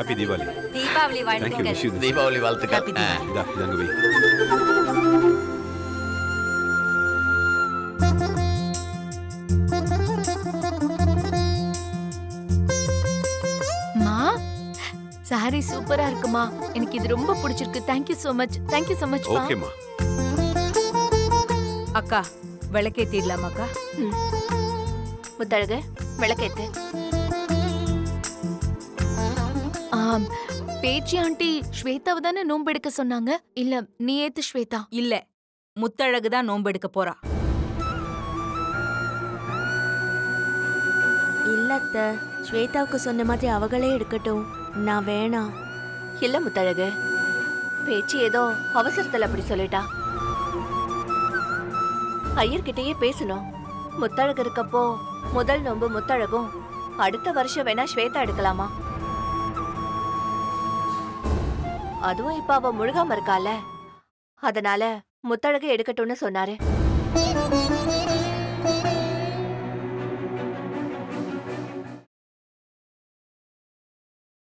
Happy Deepavali Deepavali thank you wish you Deepavali வாழ்த்துக்கள் Happy Diwali. இதா இதாங்க வை மா சாரி சூப்பரா இருக்குமா எனக்கு இது ரொம்ப பிடிச்சிருக்கு thank you so much thank you so much மா ஓகேம்மா அக்கா விளக்கேத்திடலாமாக்கா முத்தழகு விளக்கேத்து ஆம் பேச்சி ஆண்டி ஸ்வேதாவை தானே நோன்பெடுக்க சொன்னாங்க இல்ல நீ ஏத்து ஸ்வேதா இல்ல முத்தழகு தான் நோன்பெடுக்க போறா இல்ல அத்த ஸ்வேதாவுக்கு சொன்ன மாதிரி அவங்களே எடுக்கட்டும் நான் வேணாம் இல்ல முத்தழகு பேச்சு ஏதோ அவசரத்துல அப்படி சொல்லிட்டா ஐயர்கிட்டயே பேசணும் முத்தழகு இருக்கப்போ முதல் நோன்பு முத்தழகும் அடுத்த வருஷம் வேணா ஸ்வேதா எடுக்கலாமா அதுவும் இப்ப அவ முழுகாம இருக்கால அதனால முத்தழகு எடுக்கட்டும்னு சொன்னாரு